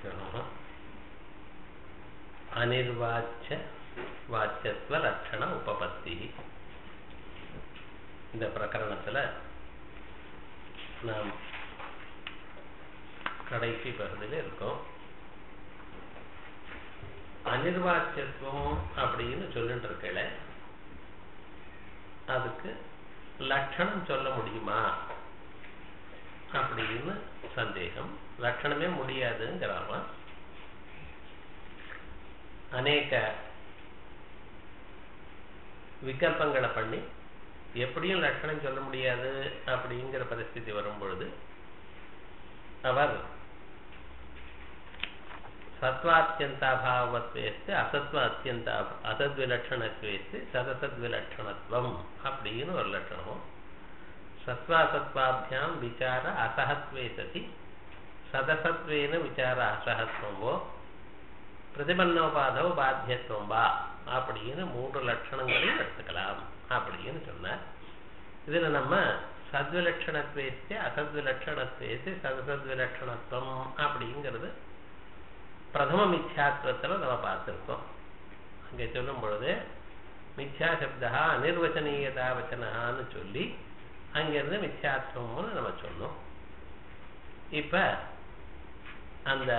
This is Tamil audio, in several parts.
ஆரம்பிக்கணும் அனிர்வாச்ச வாச்சியத்துவ லட்சண உபபத்தி இந்த பிரகரணத்துல நாம் கடைசி பகுதியில் இருக்கோம் அனிர்வாச்சியத்துவம் அப்படின்னு சொல்லிட்டு இருக்கல அதுக்கு லட்சணம் சொல்ல முடியுமா அப்படின்னு சந்தேகம் லட்சணமே முடியாதுங்கிறாம அநேக விகல்பங்களை பண்ணி எப்படியும் லட்சணம் சொல்ல முடியாது அப்படிங்கிற பரிஸ்திதி வரும் பொழுது அவர் சத்வாத்தியந்தாபாவத்வேஸ்து அசத்வ அத்தியந்த அசத்விலட்சணத்வேஸ்து சதசத்விலட்சணத்துவம் அப்படின்னு ஒரு லட்சணமும் சத்வாசத்வாபியாம் விசார அசகத்வே சதி சதசத்வேன விசார அசகத்வமோ பிரதிபன்னோபாதவ பாத்தியத்துவம் வா அப்படின்னு மூன்று லட்சணங்களையும் எடுத்துக்கலாம் அப்படின்னு சொன்னார் இதுல நம்ம சத்விலட்சணத்வேஸ்து அசத்விலட்சணத்வேஸ்து சதசத்விலட்சணத்துவம் அப்படிங்கிறது பிரதம மித்யாத்வத்தில் நம்ம பார்த்துருக்கோம் அங்கே சொல்லும் பொழுது மித்யா சப்தா அனிர்வச்சனீயதா வச்சனான்னு சொல்லி அங்கிருந்து மித்யாத்வம்னு நம்ம சொன்னோம் இப்ப அந்த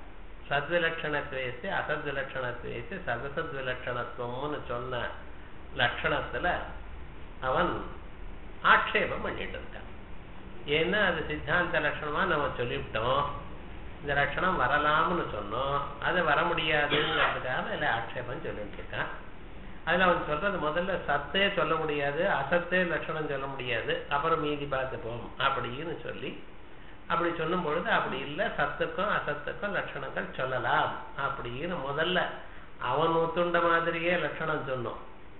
சத்விலட்சணத்வேசு அசத்விலட்சணத்வேசு சதசத்விலட்சணத்துவம்னு சொன்ன லட்சணத்துல அவன் ஆட்சேபம் பண்ணிட்டு இருக்கான் ஏன்னா அது சித்தாந்த லட்சணமா நம்ம சொல்லிவிட்டோம் இந்த லட்சணம் வரலாம்னு சொன்னோம் அது வர முடியாதுங்கிறதுக்காக அதில் ஆட்சேபம் சொல்லிட்டு இருக்கான் அதில் அவன் சொல்றது முதல்ல சத்தே சொல்ல முடியாது அசத்தே லட்சணம் சொல்ல முடியாது அப்புறம் மீதி பார்த்துப்போம் அப்படின்னு சொல்லி அப்படி சொல்லும் பொழுது அப்படி இல்லை சத்துக்கும் அசத்துக்கும் லட்சணங்கள் சொல்லலாம் அப்படின்னு முதல்ல அவன் ஒத்துண்ட மாதிரியே லட்சணம் சொன்னோம்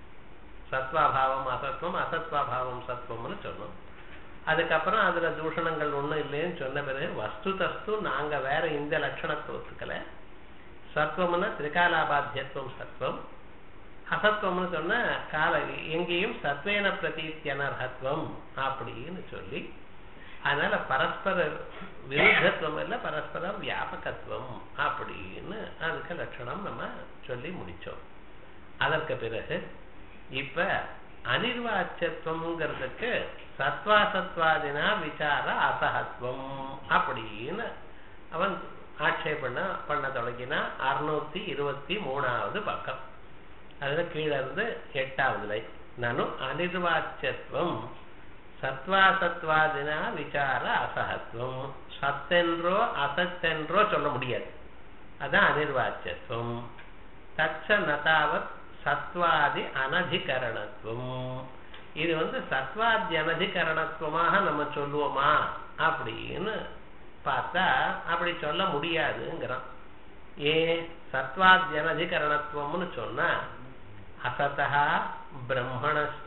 சத்வாபாவம் அசத்வம் அசத்வாபாவம் சத்வம்னு சொன்னோம் அதுக்கப்புறம் அதுல தூஷணங்கள் ஒன்றும் இல்லைன்னு சொன்ன பிறகு வஸ்து தஸ்து நாங்க வேற இந்த லட்சணத்தை ஒத்துக்கல சத்வம்னா திரிகாலாபாத்தியத்துவம் சத்வம் அசத்வம்னு சொன்ன கால எங்கேயும் சத்வேன பிரதீத்தியனர்ஹத்வம் அப்படின்னு சொல்லி அதனால பரஸ்பர விருத்தத்துவம் இல்லை பரஸ்பர வியாபகத்துவம் அப்படின்னு அதுக்கு லட்சணம் நம்ம சொல்லி முடிச்சோம் அதற்கு பிறகு இப்ப அனிர்வாச்சத்துவம்ங்கிறதுக்கு சத்வாசத்வாதினா விசார அசகத்துவம் அப்படின்னு அவன் ஆட்சேபண்ண பண்ண தொடங்கினா அறுநூத்தி இருபத்தி மூணாவது பக்கம் அதுல கீழே இருந்து எட்டாவது லை நானும் அனிர்வாச்சத்துவம் சத்வாசத்வாதினா விசார அசகத்துவம் சத்தென்றோ அசத்தென்றோ சொல்ல முடியாது அதான் அனிர்வாச்சத்துவம் தச்ச நதாவத் சத்வாதி அனதிகரணத்துவம் இது வந்து சத்வாதி அனதிகரணத்துவமாக நம்ம சொல்லுவோமா அப்படின்னு பார்த்தா அப்படி சொல்ல முடியாதுங்கிறான் ஏன் சத்வாதி அனதிகரணத்துவம்னு சொன்னா அசதா பிரம்மணச்ச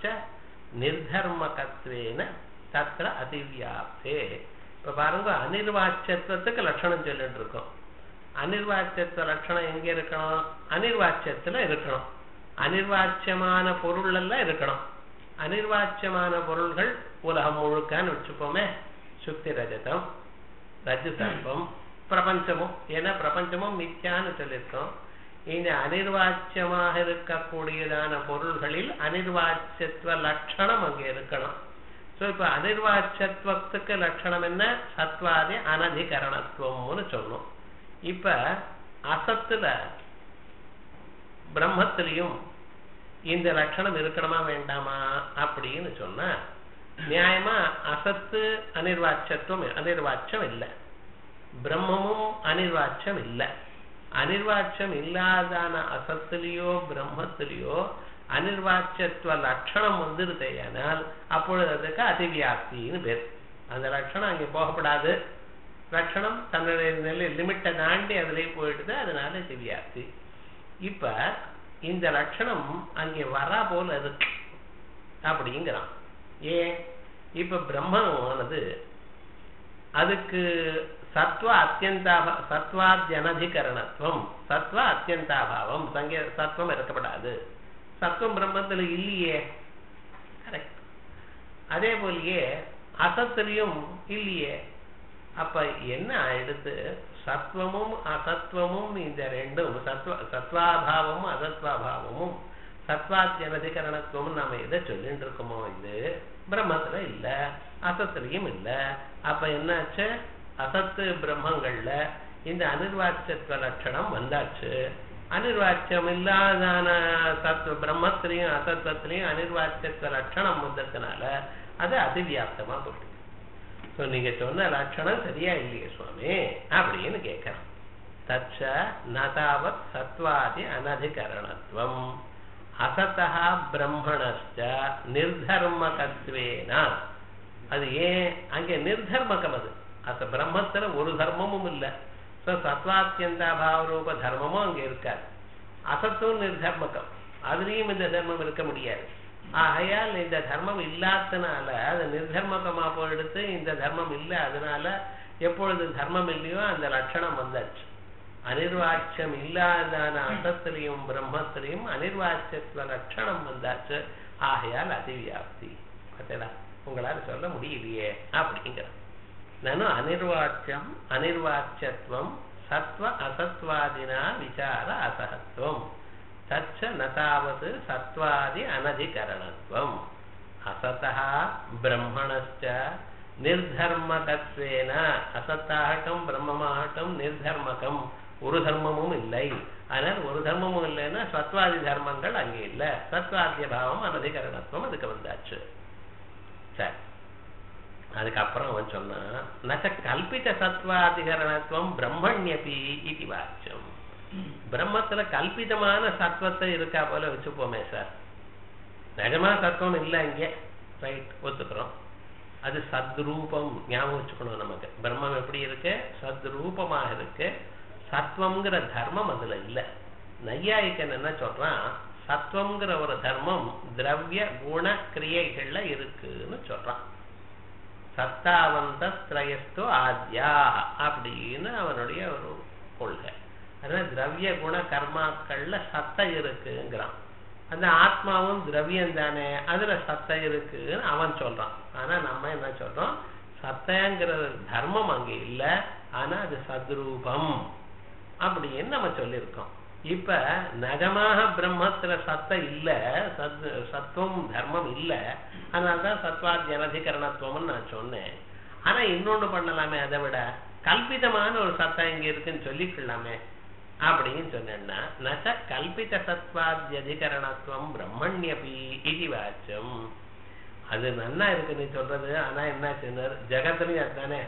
நிர்தர்மகத்வேன தத்திர அதிவியாப்தே இப்ப பாருங்க அனிர்வாச்சத்துவத்துக்கு லட்சணம் சொல்லிட்டு இருக்கோம் அனிர்வாச்சியத்துவ லட்சணம் எங்க இருக்கணும் அனிர்வாச்சியத்துல இருக்கணும் அனிர்வாச்சியமான பொருள் எல்லாம் இருக்கணும் அனிர்வாச்சியமான பொருள்கள் உலகம் முழுக்கான்னு வச்சுப்போமே சுக்தி ரஜதம் ரஜு சர்ப்பம் பிரபஞ்சமும் ஏன்னா பிரபஞ்சமும் மித்யான்னு சொல்லியிருக்கோம் இந்த அனிர்வாச்சியமாக இருக்கக்கூடியதான பொருள்களில் அனிர்வாச்சியத்துவ லட்சணம் அங்கே இருக்கணும் ஸோ இப்போ அனிர்வாச்சத்துவத்துக்கு லட்சணம் என்ன சத்வாதி அனதிகரணத்துவம்னு சொன்னோம் இப்ப அசத்துல பிரம்மத்திலையும் இந்த லட்சணம் இருக்கணுமா வேண்டாமா அப்படின்னு சொன்னா நியாயமா அசத்து அனிர்வாச்சத்துவம் அனிர்வாச்சம் இல்லை பிரம்மமும் அனிர்வாச்சம் இல்லை அனிர்வாச்சம் இல்லாதான அசத்திலேயோ பிரம்மத்திலேயோ அனிர்வாச்சத்துவ லட்சணம் வந்துருதேயானால் அப்பொழுது அதுக்கு அதிவியாப்தின்னு பேர் அந்த லட்சணம் அங்கே போகப்படாது லட்சணம் தன்னுடைய நிலை லிமிட்டை தாண்டி அதுலேயே போயிடுது அதனால திவ்யாப்தி இப்ப இந்த லட்சணம் அங்கே வரா போல இருக்கு அப்படிங்கிறான் ஏன் இப்ப பிரம்மமானது அதுக்கு சத்வ அத்தியந்தாபா சத்வாத்தியனதிகரணத்துவம் சத்வ அத்தியந்தாபாவம் சங்கே சத்வம் இருக்கப்படாது சத்வம் பிரம்மத்துல இல்லையே கரெக்ட் அதே போலயே அசத்திலையும் இல்லையே அப்ப என்ன ஆயிடுத்து சத்வமும் அசத்வமும் இந்த ரெண்டும் சத்வ சத்வாபாவமும் அசத்வாபாவமும் சத்வாத்தியனதிகரணத்துவம் நாம எதை சொல்லிட்டு இருக்கோமோ இது பிரம்மத்துல இல்ல அசத்துலயும் இல்ல அப்ப என்னாச்சு அசத்து பிரம்மங்கள்ல இந்த அனிர்வாச்சத்துவ லட்சணம் வந்தாச்சு அனிர்வாச்சியம் இல்லாதான சத்வ பிரம்மத்திலையும் அசத்வத்திலையும் அனிர்வாச்சியத்துவ லட்சணம் வந்ததுனால அது அதிவியாப்தமா போயிடுது ஸோ நீங்க சொன்ன லட்சணம் சரியா இல்லையே சுவாமி அப்படின்னு கேட்கறான் தச்ச நதாவத் சத்வாதி அனதிகரணத்துவம் அசத்தா பிரம்மணஸ்ட நிர்தர்மகத்வேன அது ஏன் அங்கே நிர்தர்மகம் அது அச பிரம்மத்துல ஒரு தர்மமும் இல்லை ஸோ சத்வாத்தியந்தாபாவ ரூப தர்மமும் அங்கே இருக்காது அசத்தும் நிர்தர்மகம் அதுலேயும் இந்த தர்மம் இருக்க முடியாது ஆகையால் இந்த தர்மம் இல்லாதனால அது நிர்தர்மகமா போயிடுத்து இந்த தர்மம் இல்லை அதனால எப்பொழுது தர்மம் இல்லையோ அந்த லட்சணம் வந்தாச்சு அனிர்வாச்சியம் இல்லாதான அசத்திலையும் பிரம்மத்திலையும் அனிர்வாச்சியத்துவ லட்சணம் வந்தாச்சு ஆகையால் அதிவியாப்தி பார்த்தா உங்களால சொல்ல முடியலையே அப்படிங்கிற நானும் அனிர்வாச்சியம் அனிர்வாச்சியத்துவம் சத்வ அசத்வாதினா விசார அசகத்துவம் தச்ச நதாவது சத்வாதி அனதிகரணத்துவம் அசதா பிரம்மணஸ்ட நிர்தர்மகத்வேன அசத்தாகட்டும் பிரம்மமாகட்டும் நிர்தர்மகம் ஒரு தர்மமும் இல்லை ஆனால் ஒரு தர்மமும் இல்லைன்னா சத்வாதி தர்மங்கள் அங்கே இல்லை சத்வாத்திய பாவம் அனதிகரணத்துவம் அதுக்கு வந்தாச்சு சரி அதுக்கப்புறம் அவன் சொன்னான் நச்ச கல்பித்த சத்வாதிகரணத்துவம் பிரம்மண்யபி இது வாச்சம் பிரம்மத்துல கல்பிதமான சத்வத்தை இருக்கா போல வச்சுப்போமே சார் நிஜமா சத்வம் இல்லை இங்கே ரைட் ஒத்துக்கிறோம் அது சத்ரூபம் ஞாபகம் வச்சுக்கணும் நமக்கு பிரம்மம் எப்படி இருக்கு சத்ரூபமாக இருக்கு சத்வம்ங்கிற தர்மம் அதுல இல்லை நையாயிக்கன் என்ன சொல்றான் சத்வம்ங்கிற ஒரு தர்மம் திரவிய குண கிரியைகள்ல இருக்குன்னு சொல்றான் சத்தாவந்த திரயஸ்து ஆத்யா அப்படின்னு அவனுடைய ஒரு கொள்கை அதனால திரவிய குண கர்மாக்கள்ல சத்தம் இருக்குங்கிறான் அந்த ஆத்மாவும் திரவியம் தானே அதுல சத்தம் இருக்குன்னு அவன் சொல்றான் ஆனா நம்ம என்ன சொல்றோம் சத்தங்கிற தர்மம் அங்க இல்ல ஆனா அது சத்ரூபம் அப்படின்னு நம்ம சொல்லியிருக்கோம் இப்ப நகமாக பிரம்மத்துல சத்தம் இல்ல சத் சத்துவம் தர்மம் இல்ல அதனால்தான் சத்வாத் ஜனதிகரணத்துவம்னு நான் சொன்னேன் ஆனா இன்னொன்னு பண்ணலாமே அதை விட கல்பிதமான ஒரு சத்தம் இங்க இருக்குன்னு சொல்லிக்கலாமே அப்படின்னு சொன்னேன்னா நச்ச கல்பித சத்வாத்யதிகரணத்துவம் பிரம்மண்யபி இது வாச்சம் அது நன்னா இருக்கு நீ சொல்றது ஆனா என்ன சொன்னார் ஜெகத்துலயும் அதுதானே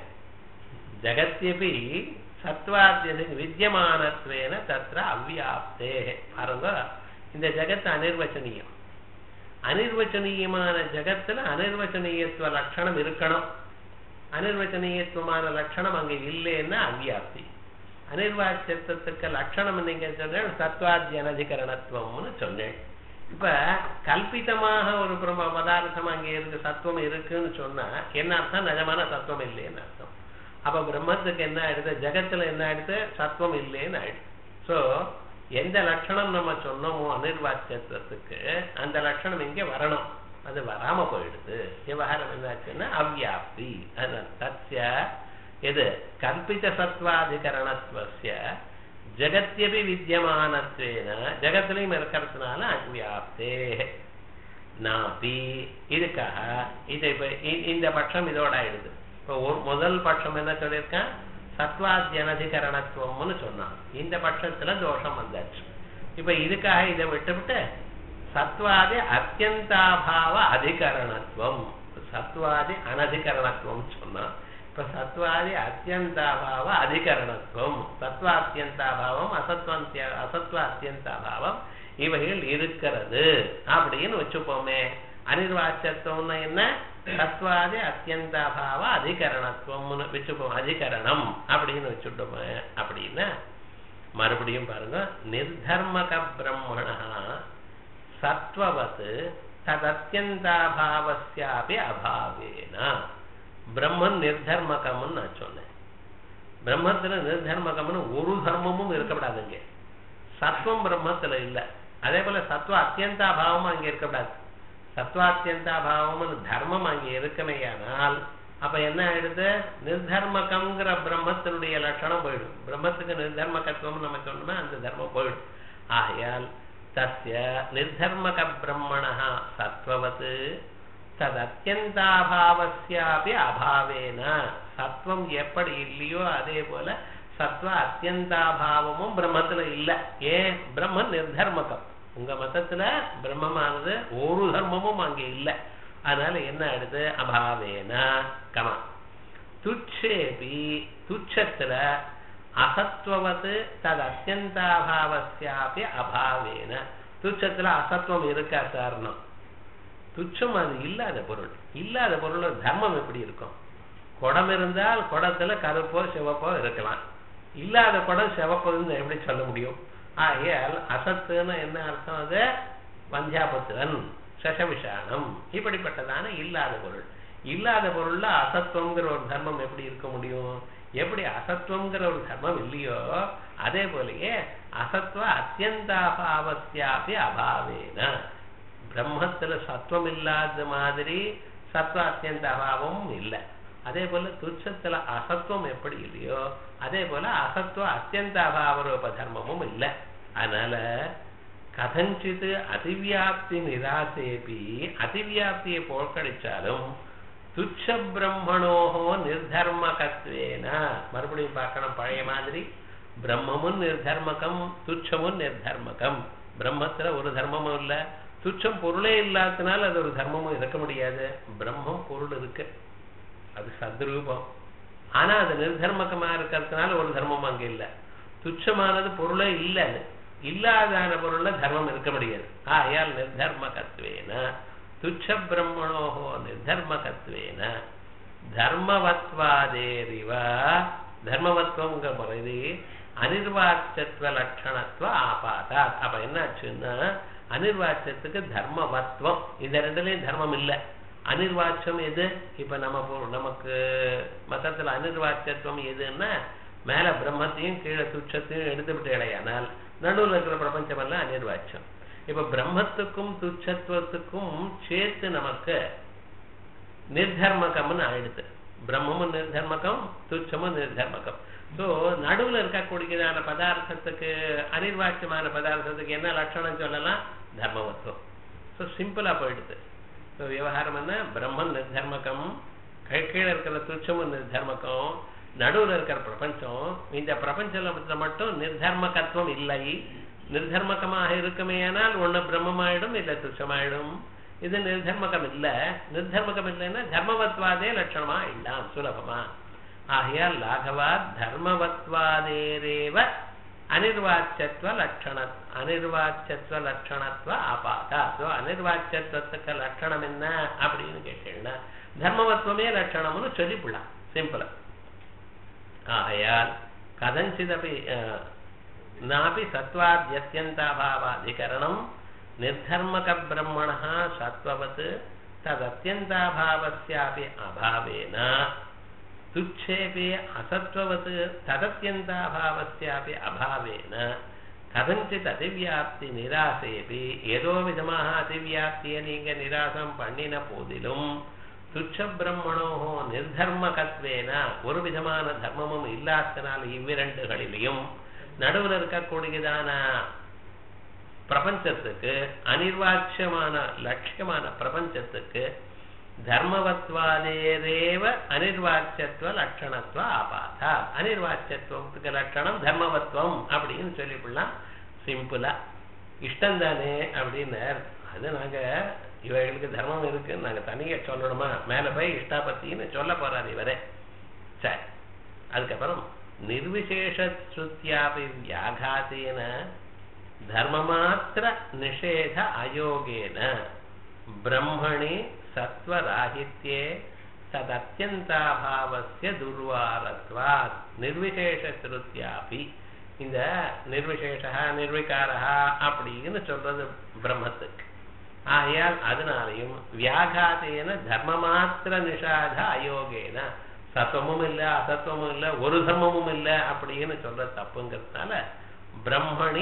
ஜெகத்யபி சத்வாத்தியது வித்தியமானத்வேன தத்ர அவ்வியாப்தே பாருங்க இந்த ஜெகத் அனிர்வச்சனீயம் அனிர்வச்சனீயமான ஜெகத்துல அனிர்வச்சனீயத்துவ லட்சணம் இருக்கணும் அனிர்வச்சனீயத்துவமான லட்சணம் அங்க இல்லைன்னா அவ்வியாப்தி அனிர்வாச்சியத்துக்கு லட்சணம் நீங்க சொன்னேன் சத்வாத்தியனதிகரணத்துவம்னு சொன்னேன் இப்ப கல்பிதமாக ஒரு பிரம்ம பதார்த்தம் அங்கே இருக்கு சத்துவம் இருக்குன்னு சொன்னா என்ன அர்த்தம் நிஜமான சத்துவம் இல்லைன்னு அர்த்தம் அப்ப பிரம்மத்துக்கு என்ன ஆயிடுது ஜெகத்துல என்ன ஆயிடுது சத்துவம் இல்லைன்னு ஆயிடுது சோ எந்த லட்சணம் நம்ம சொன்னோமோ அனிர்வாச்சியத்துவத்துக்கு அந்த லட்சணம் இங்க வரணும் அது வராம போயிடுது விவகாரம் என்னாச்சுன்னா அவ்வியாப்தி தத்ய எது கல்பித சத்வாதிகரணத்துவசிய ஜெகத்தியபி வித்தியமானத்வேன ஜெகத்திலையும் இருக்கிறதுனால அவ்வியாப்தே நாபி இதுக்காக இது இப்ப இந்த பட்சம் இதோட ஆயிடுது இப்போ ஒரு முதல் பட்சம் என்ன சொல்லியிருக்கான் சத்வாத்தியனதிகரணத்துவம்னு சொன்னான் இந்த பட்சத்துல தோஷம் வந்தாச்சு இப்ப இதுக்காக இதை விட்டுவிட்டு சத்வாதி அத்தியந்தாபாவ அதிகரணத்துவம் சத்வாதி அனதிகரணத்துவம் சொன்னான் இப்ப சத்வாதி அத்தியந்தாபாவ அதிகரணத்துவம் சத்வாத்தியந்தாபாவம் அசத்வந்திய அசத்வ அத்தியந்தாபாவம் இவைகள் இருக்கிறது அப்படின்னு வச்சுப்போமே அனிர்வாச்சத்துவம்னா என்ன சத்வாதி அத்தியந்தாபாவ அதிகரணத்துவம்னு வச்சுப்போம் அதிகரணம் அப்படின்னு வச்சுட்டோமே அப்படின்னா மறுபடியும் பாருங்க நிர்தர்மக பிரம்மணா சத்வவத் ததத்தியந்தாபாவசியாபி அபாவேனா பிரம்மன் நிர்தர்மகம்னு நான் சொன்னேன் பிரம்மத்துல நிர்தர்மகம்னு ஒரு தர்மமும் இருக்கக்கூடாதுங்க சத்வம் பிரம்மத்துல இல்ல அதே போல சத்வ அத்தியந்தாபாவமும் அங்க இருக்கக்கூடாது சத்வாத்தியந்தாபாவம்னு தர்மம் அங்கே இருக்கமேயானால் அப்ப என்ன ஆயிடுது நிர்தர்மகம்ங்கிற பிரம்மத்தினுடைய லட்சணம் போயிடும் பிரம்மத்துக்கு நிர்தர்மகத்துவம் நம்ம சொன்னோம்னா அந்த தர்மம் போயிடும் ஆகையால் தஸ்ய நிர்தர்மக பிரம்மணः சத்வவத் ததத்யந்தாபாவஸ்யாபி அபாவேன சத்வம் எப்படி இல்லையோ அதே போல சத்வ அத்தியந்தாபாவமும் பிரம்மத்துல இல்ல ஏன் பிரம்மன் நிர்தர்மகம் உங்க மதத்துல பிரம்மமானது ஒரு தர்மமும் அங்க இல்ல அதனால என்ன ஆயிடுது அபாவேன கமா துச்சேபி துச்சத்துல அசத்வவது தது அத்தியந்தாபாவஸ்யாபி அபாவேன துச்சத்துல அசத்துவம் இருக்கா சார்னம் துச்சம் அது இல்லாத பொருள் இல்லாத பொருள் தர்மம் எப்படி இருக்கும் குடம் இருந்தால் குடத்துல கருப்போ சிவப்போ இருக்கலாம் இல்லாத குடம் சிவப்புன்னு எப்படி சொல்ல முடியும் ஆகையால் அசத்துன்னு என்ன அர்த்தம் அது வந்தியாபுத்திரன் சசவிஷானம் இப்படிப்பட்டதான இல்லாத பொருள் இல்லாத பொருள்ல அசத்துவங்கிற ஒரு தர்மம் எப்படி இருக்க முடியும் எப்படி அசத்துவங்கிற ஒரு தர்மம் இல்லையோ அதே போலயே அசத்துவ அத்தியந்தாபாவஸ்யாபி அபாவேன பிரம்மத்துல சத்துவம் இல்லாத மாதிரி சத்வ அத்தியந்த அபாவமும் இல்லை அதே போல துச்சத்துல அசத்துவம் எப்படி இல்லையோ அதே போல அசத்துவ அத்தியந்த அபாவரூப தர்மமும் இல்லை அதனால கதஞ்சித் அதிவியாப்தி நிராசேபி அதிவியாப்தியை போக்கடிச்சாலும் துச்ச பிரம்மணோகோ நிர்தர்மகத்வேன மறுபடியும் பார்க்கணும் பழைய மாதிரி பிரம்மமும் நிர்தர்மகம் துச்சமும் நிர்தர்மகம் பிரம்மத்துல ஒரு தர்மமும் இல்ல துச்சம் பொருளே இல்லாததுனால அது ஒரு தர்மமும் இருக்க முடியாது பிரம்மம் பொருள் இருக்கு அது சத்ரூபம் ஆனா அது நிர்தர்மகமா இருக்கிறதுனால ஒரு தர்மம் அங்க இல்ல துச்சமானது பொருளே இல்ல இல்லாதான பொருள்ல தர்மம் இருக்க முடியாது ஆயால் நிர்தர்மகத்வேன துச்ச பிரம்மணோகோ நிர்தர்மகத்வேன தர்மவத்வாதேரிவ தர்மவத்வங்கிற முறைது அனிர்வாச்சத்வ லட்சணத்துவ ஆபாதா அப்ப என்னாச்சுன்னா அனிர்வாச்சத்துக்கு தர்மவத்வம் இந்த ரெண்டுலயும் தர்மம் இல்லை அனிர்வாச்சம் எது இப்ப நம்ம போ- நமக்கு மதத்துல அனிர்வாச்சத்துவம் எதுன்னா மேல பிரம்மத்தையும் கீழே துச்சத்தையும் எடுத்துவிட்டு இடையானால் நடுவுல இருக்கிற பிரபஞ்சம் எல்லாம் அனிர்வாச்சம் இப்ப பிரம்மத்துக்கும் துச்சத்துவத்துக்கும் சேர்த்து நமக்கு நிர்தர்மகம்னு ஆயிடுது பிரம்மமும் நிர்தர்மகம் துச்சமும் நிர்தர்மகம் சோ நடுவுல இருக்கக்கூடியதான பதார்த்தத்துக்கு அனிர்வாச்சியமான பதார்த்தத்துக்கு என்ன லட்சணம் சொல்லலாம் தர்மவத்துவம் ஸோ சிம்பிளா போயிடுது ஸோ விவகாரம் என்ன பிரம்மன் நிர்தர்மகம் கீ- கீழே இருக்கிற துச்சமும் நிர்தர்மகம் நடுவுல இருக்கிற பிரபஞ்சம் இந்த பிரபஞ்சத்துல மட்டும் நிர்தர்மகத்துவம் இல்லை நிர்தர்மகமாக இருக்குமேயானால் ஒண்ணு பிரம்மமாயிடும் இல்ல துச்சமாயிடும் இது நிர்தர்மகம் இல்ல நிர்தர்மகம் இல்லைன்னா தர்மவத்வாதே லட்சணமா இல்லாம் சுலபமா ஆகையால் லாகவா தர்மவத்வாதேரேவ அனிர்வாச்சத்வ லட்சண அனிர்வாச்சத்வ லட்சணத்துவ ஆபாதா ஸோ அனிர்வாச்சத்துவத்துக்கு லட்சணம் என்ன அப்படின்னு கேட்டீங்கன்னா தர்மவத்வமே லட்சணம்னு சொல்லிவிடலாம் சிம்பிளா ஆகையால் கதஞ்சிதபி அஹ், நாபி சத்வாத்யத்யந்தாபாவாதிகரணம் நிர்தர்மக பிரம்மண சத்வவத் ததத்யந்தாபாவஸ்யாபி அபாவேன துச்சேபி அசத்வவத் ததத்யந்தாபாவஸ்யாபி அபாவேன கதஞ்சித் அதிவியாப்தி நிராசேபி ஏதோ விதமாக அதிவியாப்தியை நீங்க நிராசம் பண்ணின போதிலும் துச்ச பிரம்மணோ நிர்தர்மகத்வேன ஒரு விதமான தர்மமும் இல்லாதனால் இவ்விரண்டுகளிலையும் நடுவில் இருக்கக்கூடியதான பிரபஞ்சத்துக்கு அனிர்வாச்சியமான லட்சியமான பிரபஞ்சத்துக்கு தர்மவத்வாதேரேவ அனிர்வாச்சியத்துவ லட்சணத்துவ ஆபாதா அனிர்வாச்சியத்துவத்துக்கு லட்சணம் தர்மவத்வம் அப்படின்னு சொல்லிவிடலாம் சிம்பிளா இஷ்டம் தானே அப்படின்னார் அது நாங்க இவர்களுக்கு தர்மம் இருக்குன்னு நாங்க தனியா சொல்லணுமா மேல போய் இஷ்டாபத்தின்னு சொல்ல போறாரு இவரே சரி அதுக்கப்புறம் நிர்விசேஷ ஸ்ருத்தியாபி வியாகாத்தேன தர்மமாத்திர நிஷேத அயோகேன பிரம்மணி சத்வராகித்யே ததத்யந்தாபாவஸ்ய துர்வாரத்வாத் நிர்விசேஷ ஸ்ருத்தியாபி இந்த நிர்விசேஷா நிர்விகாரா அப்படின்னு சொல்றது பிரம்மத்துக்கு ஆகையால் அதனாலையும் வியாகாதேன தர்மமாத்திர நிஷாத அயோகேன சத்துவமும் இல்ல அசத்துவமும் இல்ல ஒரு தர்மமும் இல்ல அப்படின்னு சொல்ற தப்புங்கிறதுனால பிரம்மணி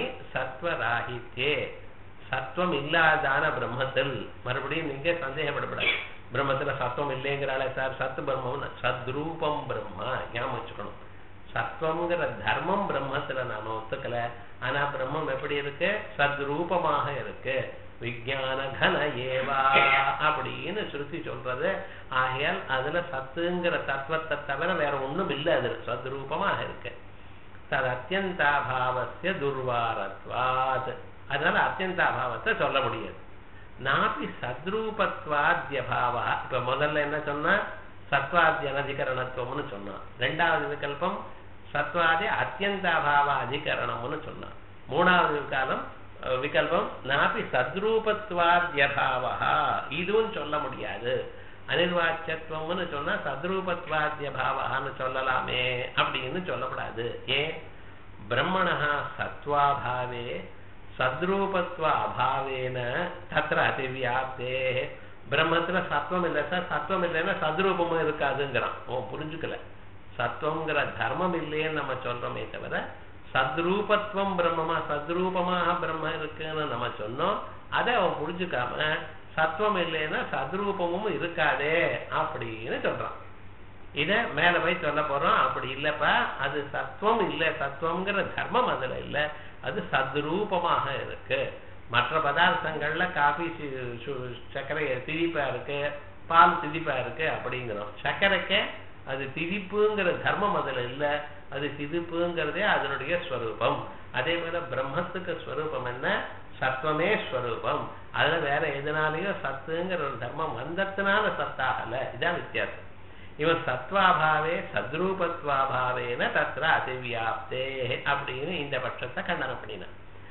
சத்வராகித்யே சத்துவம் இல்லாதான பிரம்மத்தில் மறுபடியும் நீங்க சந்தேகப்படப்படாது பிரம்மத்துல சத்துவம் இல்லைங்கிறாளே சார் சத்து பிரம்மம் சத்ரூபம் பிரம்மா ஞாபகம் வச்சுக்கணும் சத்வங்கிற தர்மம் பிரம்மத்துல நாம ஒத்துக்கல ஆனா பிரம்மம் எப்படி இருக்கு சத்ரூபமாக இருக்கு விஜயான கன ஏவா அப்படின்னு சுருத்தி சொல்றது ஆகையால் அதுல சத்துங்கிற தத்துவத்தை தவிர வேற ஒண்ணும் இல்லை அதுல சத்ரூபமாக இருக்கு தது அத்தியந்தாபாவசிய துர்வாரத்வாத் அதனால அத்தியந்தாபாவத்தை சொல்ல முடியாது நாபி சத்ரூபத்வாத்யபாவா இப்ப முதல்ல என்ன சொன்னா சத்வாதி அனதிகரணத்துவம்னு சொன்னான் ரெண்டாவது விகல்பம் சத்வாதி அத்தியந்தாபாவ அதிகரணம்னு சொன்னான் மூணாவது காலம் விகல்பம் நாபி சத்ரூபத்வாத்யபாவா இதுவும் சொல்ல முடியாது அனிர்வாச்சியத்துவம்னு சொன்னா சத்ரூபத்வாத்யபாவான்னு சொல்லலாமே அப்படின்னு சொல்லப்படாது ஏன் பிரம்மணா சத்வாபாவே சத்ரூபத்வ அபாவேன தத்திர அதிவியாப்தே பிரம்மத்துல சத்வம் இல்லை சார் சத்வம் இல்லைன்னா சத்ரூபமும் இருக்காதுங்கிறான் ஓ புரிஞ்சுக்கல சத்வங்கிற தர்மம் இல்லைன்னு நம்ம சொல்றோமே தவிர சத்ரூபத்துவம் பிரம்மமா சத்ரூபமாக பிரம்ம இருக்குன்னு நம்ம சொன்னோம் அதை அவன் புரிஞ்சுக்காம சத்வம் இல்லைன்னா சத்ரூபமும் இருக்காதே அப்படின்னு சொல்றான் இத மேல போய் சொல்ல போறோம் அப்படி இல்லப்பா அது சத்வம் இல்ல சத்வம்ங்கிற தர்மம் அதுல இல்ல அது சத்ரூபமாக இருக்கு மற்ற பதார்த்தங்கள்ல காபி சர்க்கரை திதிப்பா இருக்கு பால் திதிப்பா இருக்கு அப்படிங்கிறோம் சர்க்கரைக்கு அது திதிப்புங்கிற தர்மம் அதுல இல்ல அது திதிப்புங்கிறதே அதனுடைய ஸ்வரூபம் அதே போல பிரம்மத்துக்கு ஸ்வரூபம் என்ன சத்வமே ஸ்வரூபம் அதுல வேற எதனாலயோ சத்துங்கிற ஒரு தர்மம் வந்ததுனால சத்தாகல இதான் வித்தியாசம் இவன் சத்வாபாவே சத்ரூபத்வாபாவேன தத்திர அதிவியாப்தே அப்படின்னு இந்த பட்சத்தை கண்டனம் பண்ணினான்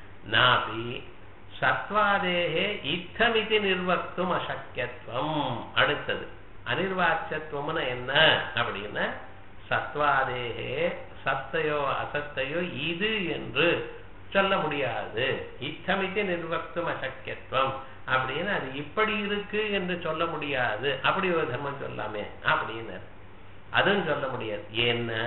நாபி சத்வாதேகே இத்தமிதி நிர்வக்தும் அசக்கியத்துவம் அடுத்தது அனிர்வாச்சத்துவம்னு என்ன அப்படின்னா சத்வாதேகே சத்தையோ அசத்தையோ இது என்று சொல்ல முடியாது இத்தமிதி நிர்வக்தும் அசக்கியத்துவம் அப்படின்னு அது இப்படி இருக்கு என்று சொல்ல முடியாது அப்படி ஒரு தர்மம் சொல்லாமே அப்படின்னு அதுவும் சொல்ல முடியாது ஏன்னா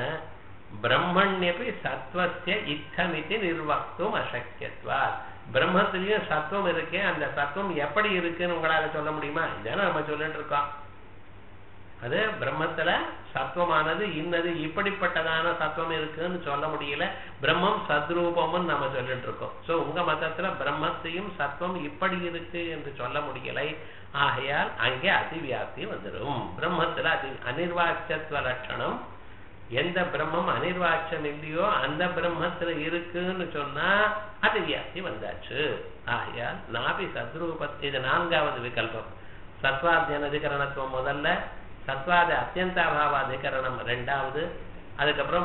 பிரம்மண்யபி சத்வசிய இத்தமிதி நிர்வக்தும் அசக்கியத்வா பிரம்மத்திலையும் சத்துவம் இருக்கே அந்த சத்துவம் எப்படி இருக்குன்னு உங்களால சொல்ல முடியுமா இதான நம்ம சொல்லிட்டு இருக்கோம் அது பிரம்மத்துல சத்துவமானது இன்னது இப்படிப்பட்டதான சத்துவம் இருக்குன்னு சொல்ல முடியல பிரம்மம் சத்ரூபம்னு நம்ம சொல்லிட்டு இருக்கோம் சோ உங்க மதத்துல பிரம்மத்தையும் சத்துவம் இப்படி இருக்கு என்று சொல்ல முடியலை ஆகையால் அங்கே அதிவியாப்தி வந்துடும் பிரம்மத்துல அதி அனிர்வாச்சத்துவ லட்சணம் எந்த பிரம்மம் அனிர்வாச்சம் இல்லையோ அந்த பிரம்மத்துல இருக்குன்னு சொன்னா அது வியாப்தி வந்தாச்சு ஆகையால் நாபி சத்ரூப இது நான்காவது விகல்பம் சத்வாத்தியன அதிகரணத்துவம் முதல்ல சத்வாத அத்தியந்தாபாவ அதிகரணம் ரெண்டாவது அதுக்கப்புறம்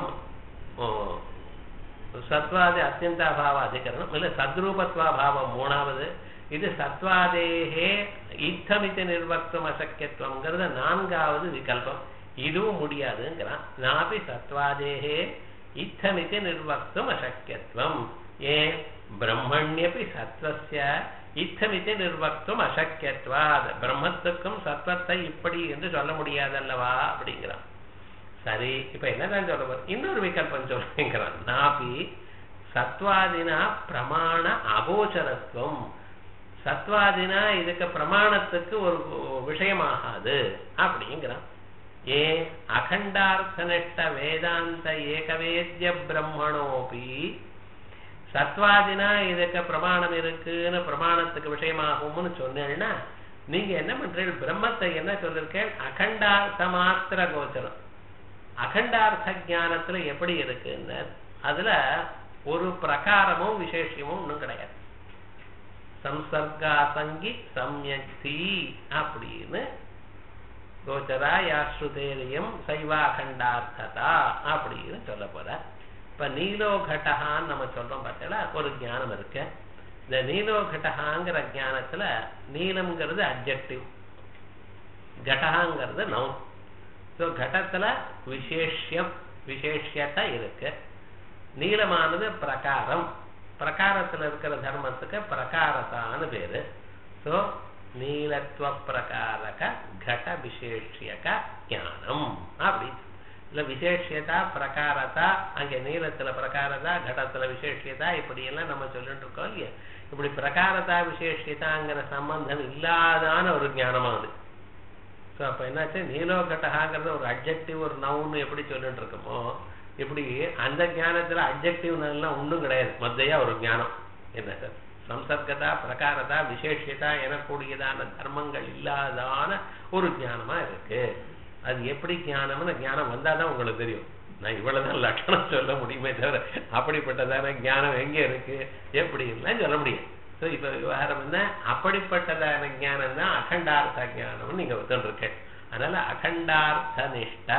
சத்வாதி அத்தியந்தாபாவ அதிகரணம் இல்ல சத்ரூபத்வாபாவம் மூணாவது இது சத்வாதேகே இத்தமித்து நிர்வக்தம் அசக்கியத்துவங்கிறது நான்காவது விகல்பம் இதுவும் முடியாதுங்கிறான் நாபி சத்வாதேகே இத்தமித்து நிர்வக்தம் அசக்கியத்துவம் ஏன் பிரம்மண்யபி சத்வசிய இத்தமித்து நிர்வக்தும் அசக்கியத்வாத் பிரம்மத்துக்கும் சத்வத்தை இப்படி என்று சொல்ல முடியாதல்லவா அப்படிங்கிறான் சரி இப்ப என்னதான் சொல்ல போற இன்னொரு விகல்பம் சொல்லுங்கிறான் நாபி சத்வாதினா பிரமாண அகோச்சரத்துவம் சத்வாதினா இதுக்கு பிரமாணத்துக்கு ஒரு விஷயமாகாது அப்படிங்கிறான் ஏ அகண்டார்த்தனிஷ்ட வேதாந்த ஏகவேத்ய பிரம்மணோபி சத்வாதினா இதுக்கு பிரமாணம் இருக்குன்னு பிரமாணத்துக்கு விஷயமாகும்னு சொன்னேன்னா நீங்க என்ன பண்றீங்க பிரம்மத்தை என்ன சொல்லிருக்கேன் அகண்டார்த்த மாத்திர கோச்சரம் அகண்டார்த்த ஜானத்துல எப்படி இருக்குன்னு அதுல ஒரு பிரகாரமும் விசேஷமும் ஒன்றும் கிடையாது சம்சர்காசங்கி சம்யக்தி அப்படின்னு கோச்சரா யாஸ்ருதேரியம் சைவாகண்டார்த்ததா அப்படின்னு சொல்ல போற இப்ப நீலோகட்டகான்னு நம்ம சொல்றோம் பார்த்தீங்களா ஒரு ஞானம் இருக்கு இந்த நீலோகட்டகாங்கிற ஞானத்துல நீலம்ங்கிறது அப்ஜெக்டிவ் கடகாங்கிறது நவுன் ஸோ கடத்துல விசேஷம் விசேஷத்தை இருக்கு நீளமானது பிரகாரம் பிரகாரத்துல இருக்கிற தர்மத்துக்கு பிரகாரத்தான்னு பேரு ஸோ நீலத்துவ பிரகாரக கட விசேஷியக ஞானம் அப்படி இல்ல விசேஷியதா பிரகாரதா அங்க நீளத்துல பிரகாரதா கடத்துல விசேஷியதா இப்படி எல்லாம் நம்ம சொல்லிட்டு இருக்கோம் இல்லையா இப்படி பிரகாரதா விசேஷியதாங்கிற சம்பந்தம் இல்லாதான ஒரு ஞானமா அது ஸோ அப்போ என்னாச்சு நீலோகட்டகாங்கிறது ஒரு அப்ஜெக்டிவ் ஒரு நவுன்னு எப்படி சொல்லிட்டு இருக்கோமோ இப்படி அந்த ஞானத்துல அப்ஜெக்டிவ் எல்லாம் ஒன்றும் கிடையாது மத்தையா ஒரு ஞானம் என்ன சார் சம்சர்கதா பிரகாரதா விசேஷியதா எனக்கூடியதான தர்மங்கள் இல்லாதான ஒரு ஞானமா இருக்கு அது எப்படி ஞானம்னு ஞானம் வந்தாதான் உங்களுக்கு தெரியும் நான் இவ்வளவுதான் லட்சணம் சொல்ல முடியுமே தவிர அப்படிப்பட்டதான ஞானம் எங்க இருக்கு எப்படின்லாம் சொல்ல முடியும் ஸோ இப்ப விவகாரம் என்ன அப்படிப்பட்டதான ஞானம் தான் அகண்டார்த்த ஞானம்னு நீங்க ஒத்துருக்கேன் அதனால அகண்டார்த்த நிஷ்டா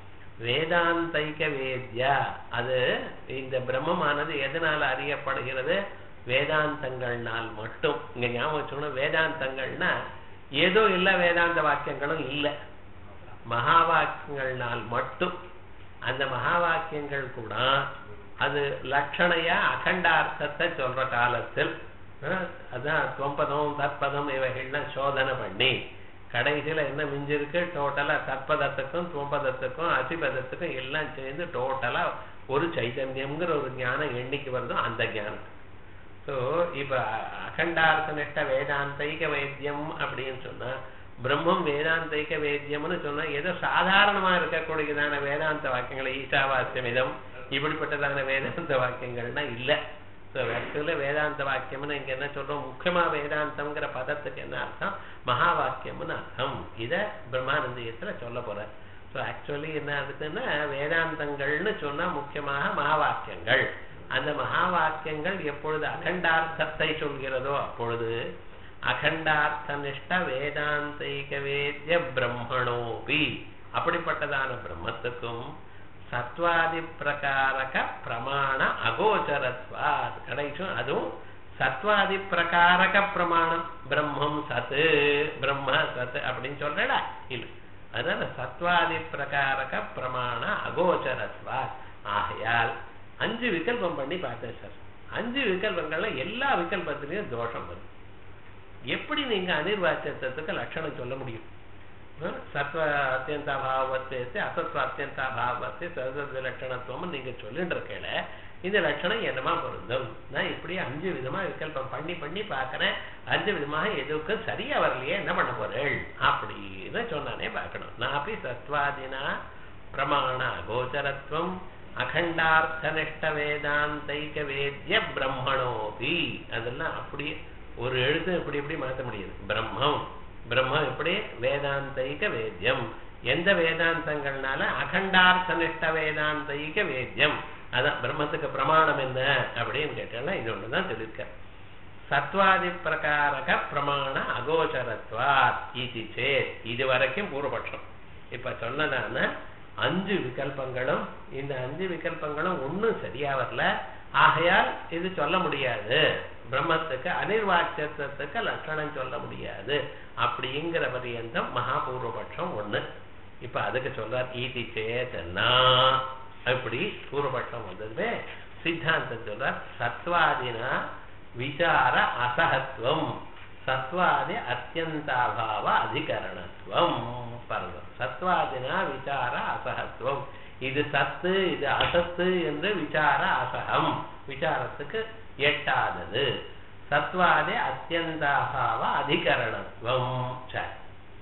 வேதாந்தைக வேத்யா அது இந்த பிரம்மமானது எதனால அறியப்படுகிறது வேதாந்தங்கள்னால் மட்டும் இங்க ஞாபகம் வச்சுக்கணும் வேதாந்தங்கள்னா ஏதோ இல்ல வேதாந்த வாக்கியங்களும் இல்லை மகா வாக்கியங்கள்னால் மட்டும் அந்த மகா வாக்கியங்கள் கூட அது லட்சணையா அகண்டார்த்தத்தை சொல்ற காலத்தில் அஹ், அதான் தொம்பதம் தற்பதம் இவைகள்லாம் சோதனை பண்ணி கடைசியில என்ன மிஞ்சிருக்கு டோட்டலா தற்பதத்துக்கும் துவம்பதத்துக்கும் அசிபதத்துக்கும் எல்லாம் சேர்ந்து டோட்டலா ஒரு சைதன்யம்ங்கிற ஒரு ஞானம் என்னைக்கு வருதோ அந்த ஞானம் ஸோ இப்ப அகண்டார்த்த நிஷ்ட வேதாந்தைக வைத்தியம் அப்படின்னு சொன்னா பிரம்மம் வேதாந்தைக வேத்தியம்னு சொன்னா ஏதோ சாதாரணமா இருக்கக்கூடியதான வேதாந்த வாக்கியங்கள் ஈசாவாஸ்யமிதம் இப்படிப்பட்டதான வேதாந்த வாக்கியங்கள்னா இல்ல ஸோ ஆக்சுவலி வேதாந்த வாக்கியம்னு இங்க என்ன சொல்றோம் முக்கியமா வேதாந்தம்ங்கிற பதத்துக்கு என்ன அர்த்தம் மகா வாக்கியம்னு அர்த்தம் இத பிரம்மானந்தியத்துல சொல்ல போறேன் ஸோ ஆக்சுவலி என்ன இருக்குன்னா வேதாந்தங்கள்னு சொன்னா முக்கியமாக மகா வாக்கியங்கள் அந்த மகா வாக்கியங்கள் எப்பொழுது அகண்டார்த்தத்தை சொல்கிறதோ அப்பொழுது அகண்டார்த்த நிஷ்ட வேதாந்தைக வேத்ய பிரம்மணோபி அப்படிப்பட்டதான பிரம்மத்துக்கும் சத்வாதி பிரகாரக பிரமாண அகோச்சரத்வாத் கடைசும் அதுவும் சத்வாதி பிரகாரக பிரமாணம் பிரம்மம் சத்து பிரம்ம சத்து அப்படின்னு சொல்றடா இல்ல அதனால சத்வாதி பிரகாரக பிரமாண அகோச்சரத்வாத் ஆகையால் அஞ்சு விகல்பம் பண்ணி பார்த்தேன் சார் அஞ்சு விகல்பங்கள்ல எல்லா விகல்பத்திலையும் தோஷம் வரும் எப்படி நீங்க அனிர்வாச்சத்துக்கு லட்சணம் சொல்ல முடியும் ஹம்? சத்வ அத்தியந்தாபாவத்தை அசத்வ அத்தியந்தாபாவத்தை சரஸ்வதி லட்சணத்துவம் நீங்க சொல்லிட்டு இருக்கல இந்த லட்சணம் என்னமா பொருந்தும் நான் இப்படி அஞ்சு விதமா விகல்பம் பண்ணி பண்ணி பார்க்கறேன் அஞ்சு விதமாக எதுக்கும் சரியா வரலையே என்ன பண்ண போறேள் அப்படின்னு சொன்னானே பார்க்கணும் நான் அப்படி சத்வாதினா பிரமாண அகோச்சரத்துவம் அகண்டார்த்தனிஷ்ட வேதாந்தைக வேத்ய பிரம்மணோபி அதெல்லாம் அப்படியே ஒரு எழுத்து இப்படி இப்படி மாற்ற முடியாது பிரம்மம் பிரம்மம் எப்படி வேதாந்தைக வேத்யம் எந்த வேதாந்தங்கள்னால அகண்டார்த்தனிஷ்ட வேதாந்தைக வேத்யம் அதான் பிரம்மத்துக்கு பிரமாணம் என்ன அப்படின்னு கேட்டா இது ஒண்ணுதான் சொல்லியிருக்க சத்வாதி பிரகாரக பிரமாண அகோச்சரத்வாத் இது சேத் இது வரைக்கும் பூர்வபட்சம் இப்ப சொன்னதான அஞ்சு விகல்பங்களும் இந்த அஞ்சு விகல்பங்களும் ஒண்ணும் சரியா வரல ஆகையால் இது சொல்ல முடியாது பிரம்மத்துக்கு அனிர்வாச்சத்துக்கு லட்சணம் சொல்ல முடியாது அப்படிங்கிற பரியந்தம் மகாபூர்வபட்சம் ஒண்ணு இப்ப அதுக்கு சொல்றார் ஈதி சேதனா அப்படி பூர்வபட்சம் வந்ததுமே சித்தாந்தம் சொல்றார் சத்வாதினா விசார அசகத்துவம் சத்வாதி அத்தியந்தாபாவ அதிகரணத்துவம் பாருங்க சத்வாதினா விசார அசகத்துவம் இது சத்து இது அசத்து என்று விசார அசகம் விசாரத்துக்கு எட்டாதது சத்வாதே அத்தியந்தாபாவ அதிகரணத்துவம் சரி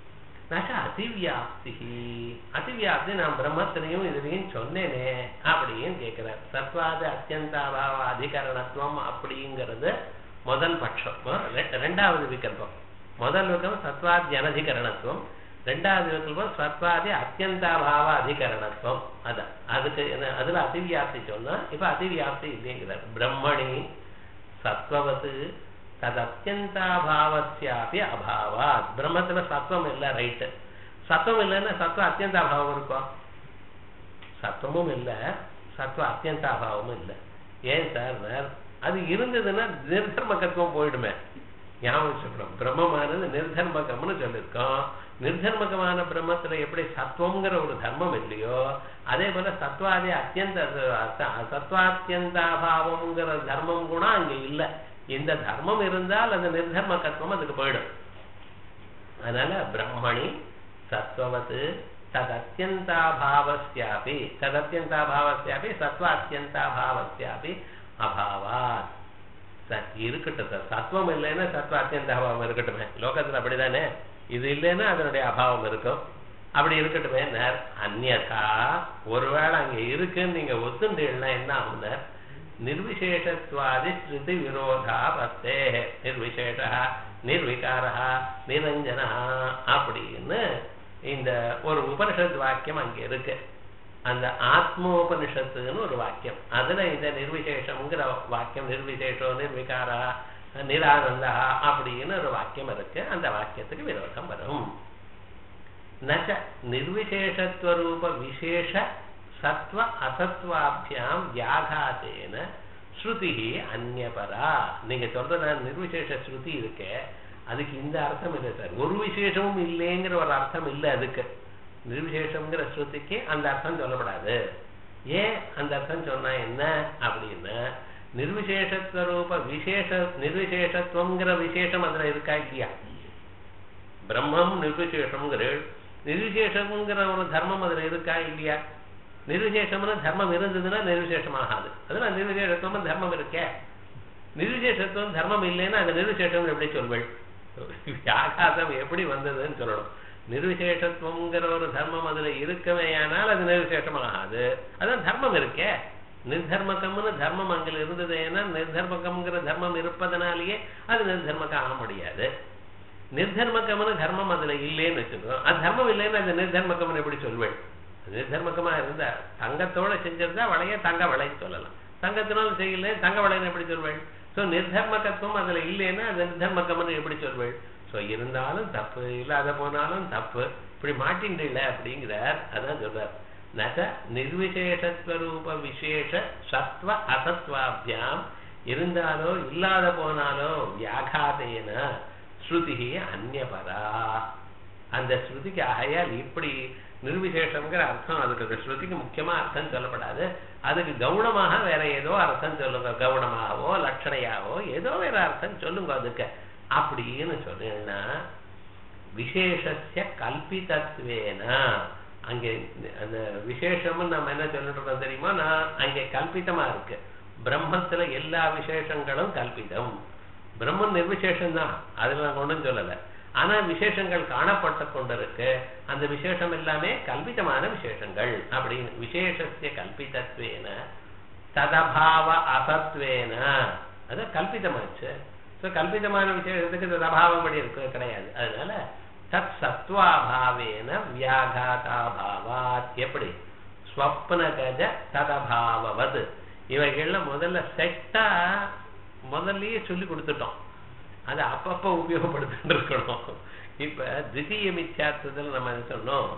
நக அதிவியாப்தி அதிவியாப்தி நான் பிரம்மத்திலையும் இதுலையும் சொன்னேனே அப்படின்னு கேட்கிறார் சத்வாத அத்தியந்தாபாவ அதிகரணத்துவம் அப்படிங்கிறது முதல் பட்சம் ரெ- ரெண்டாவது விகல்பம் முதல் விகல்பம் சத்வாதி அனதிகரணத்துவம் ரெண்டாவது விகல்பம் சத்வாதி அத்தியந்தாபாவ அதிகரணத்துவம் அதான் அதுக்கு என்ன அதுல அதிவியாப்தி சொன்னா இப்ப அதிவியாப்தி இல்லைங்கிறார் பிரம்மணி சத்வவது தது அத்தியந்தாபாவசியாபி அபாவாத் பிரம்மத்துல சத்வம் இல்ல ரைட்டு சத்வம் இல்லைன்னா சத்வ அத்தியந்தாபாவம் இருக்கும் சத்வமும் இல்ல சத்வ அத்தியந்தாபாவமும் இல்ல ஏன் சார் அது இருந்ததுன்னா நிர்தர்மகத்துவம் போயிடுமே ஞாபகம் வச்சுக்கணும் பிரம்மமானது நிர்தர்மகம்னு சொல்லியிருக்கோம் நிர்தர்மகமான பிரம்மத்துல எப்படி சத்துவங்கிற ஒரு தர்மம் இல்லையோ அதே போல சத்வாதி அத்தியந்த சத்வாத்தியந்தாபாவம்ங்கிற தர்மம் கூட அங்க இல்ல இந்த தர்மம் இருந்தால் அது நிர்தர்மகத்துவம் அதுக்கு போயிடும் அதனால பிரம்மணி சத்வவது ததத்தியந்தாபாவஸ்யாபி ததத்தியந்தாபாவஸ்யாபி சத்வாத்தியந்தாபாவஸ்யாபி அபாவாத் சார் இருக்கட்டும் சார் சத்வம் இல்லைன்னா சத்வ அத்தியந்தாபாவம் இருக்கட்டுமே லோகத்துல அப்படிதானே இது இல்லைன்னா அதனுடைய அபாவம் இருக்கும் அப்படி இருக்கட்டுமே அந்நதா ஒருவேளை அங்க இருக்குன்னு நீங்க ஒத்துண்டீங்கன்னா என்ன ஆகுனர் நிர்விசேஷத்வாதி ஸ்ருதி விரோதா பத்தே நிர்விசேஷ நிர்விகாரா நிரஞ்சனா அப்படின்னு இந்த ஒரு உபனிஷத் வாக்கியம் அங்க இருக்கு அந்த ஆத்மோபனிஷத்துன்னு ஒரு வாக்கியம் அதுல இந்த நிர்விசேஷம்ங்கிற வாக்கியம் நிர்விசேஷோ நிர்விகாரா நிரானந்தா அப்படின்னு ஒரு வாக்கியம் இருக்கு அந்த வாக்கியத்துக்கு விரோதம் வரும் நச்ச நிர்விசேஷத்வரூப விசேஷ சத்வ அசத்வாபியாம் வியாகாதேன ஸ்ருதி அந்நியபரா நீங்க சொல்ற நிர்விசேஷ ஸ்ருதி இருக்கே அதுக்கு இந்த அர்த்தம் இல்லை சார் ஒரு விசேஷமும் இல்லைங்கிற ஒரு அர்த்தம் இல்லை அதுக்கு நிர்விசேஷம்ங்கிற ஸ்ருதிக்கு அந்த அர்த்தம் சொல்லப்படாது ஏன் அந்த அர்த்தம் சொன்னா என்ன அப்படின்னா நிர்விசேஷத்வரூப விசேஷ நிர்விசேஷத்துவங்கிற விசேஷம் அதுல இருக்கா இல்லையா பிரம்மம் நிர்விசேஷம்ங்கிற நிர்விசேஷம்ங்கிற ஒரு தர்மம் அதுல இருக்கா இல்லையா நிர்விசேஷம்னு தர்மம் இருந்ததுன்னா நிர்விசேஷம் ஆகாது அதெல்லாம் நிர்விசேஷத்துவம் தர்மம் இருக்கே நிர்விசேஷத்துவம் தர்மம் இல்லைன்னா அந்த நிர்விசேஷம் எப்படி சொல்வேள் வியாகாசம் எப்படி வந்ததுன்னு சொல்லணும் நிர்விசேஷத்துவங்கிற ஒரு தர்மம் அதுல இருக்கவேயானால் அது நிர்விசேஷம் ஆகாது அதான் தர்மம் இருக்கே நிர்தர்மகம்னு தர்மம் அங்க இருந்தது ஏன்னா நிர்தர்மகம்ங்கிற தர்மம் இருப்பதனாலேயே அது நிர்தர்மகம் ஆக முடியாது நிர்தர்மகம்னு தர்மம் அதுல இல்லைன்னு வச்சுக்கோ அது தர்மம் இல்லைன்னு அந்த நிர்தர்மகம்னு எப்படி சொல்வேன் நிர்தர்மகமா இருந்தா தங்கத்தோட செஞ்சிருந்தா வளைய தங்க வளைன்னு சொல்லலாம் தங்கத்தினால செய்யல தங்க வளைன்னு எப்படி சொல்வேன் சோ நிர்தர்மகத்துவம் அதுல இல்லைன்னா அது நிர்தர்மகம்னு எப்படி சொல்வேன் சோ இருந்தாலும் தப்பு இல்லாத போனாலும் தப்பு இப்படி மாட்டின்றில்ல அப்படிங்கிறார் அதான் சொல்றார் நக நிர்விசேஷஸ்வரூப விசேஷ சத்வ அசத்வாபியாம் இருந்தாலோ இல்லாத போனாலோ வியாகாதேன ஸ்ருதி அந்நியபரா அந்த ஸ்ருதிக்கு ஆகையால் இப்படி நிர்விசேஷம்ங்கிற அர்த்தம் அதுக்கு அந்த ஸ்ருதிக்கு முக்கியமா அர்த்தம் சொல்லப்படாது அதுக்கு கவுனமாக வேற ஏதோ அர்த்தம் சொல்லுங்க கவுனமாகவோ லட்சணையாவோ ஏதோ வேற அர்த்தம் சொல்லுங்க அதுக்கு அப்படின்னு சொன்னீங்கன்னா விசேஷஸ்ய கல்பிதத்வேன அங்கே அந்த விசேஷம்னு நம்ம என்ன சொல்லிட்டு இருக்கோம் தெரியுமா நான் அங்கே கல்பிதமா இருக்கு பிரம்மத்துல எல்லா விசேஷங்களும் கல்பிதம் பிரம்மன் நிர்விசேஷம் தான் அதுல நாங்க ஒண்ணும் சொல்லல ஆனா விசேஷங்கள் காணப்பட்டு கொண்டிருக்கு அந்த விசேஷம் எல்லாமே கல்பிதமான விசேஷங்கள் அப்படின்னு விசேஷத்திய கல்பிதத்வேன ததபாவ அசத்வேன அது கல்பிதமாச்சு ஸோ கல்பிதமான விசேஷத்துக்கு ததபாவம் படி இருக்கு கிடையாது அதனால தத் சத்வாபாவேன வியாகாதாபாவாத் எப்படி ஸ்வப்னகஜ ததபாவது இவைகள்ல முதல்ல செட்டா முதல்லயே சொல்லி கொடுத்துட்டோம் அதை அப்பப்ப உபயோகப்படுத்திட்டு இருக்கணும் இப்ப தித்திய மித்யார்த்தத்தில் நம்ம என்ன சொன்னோம்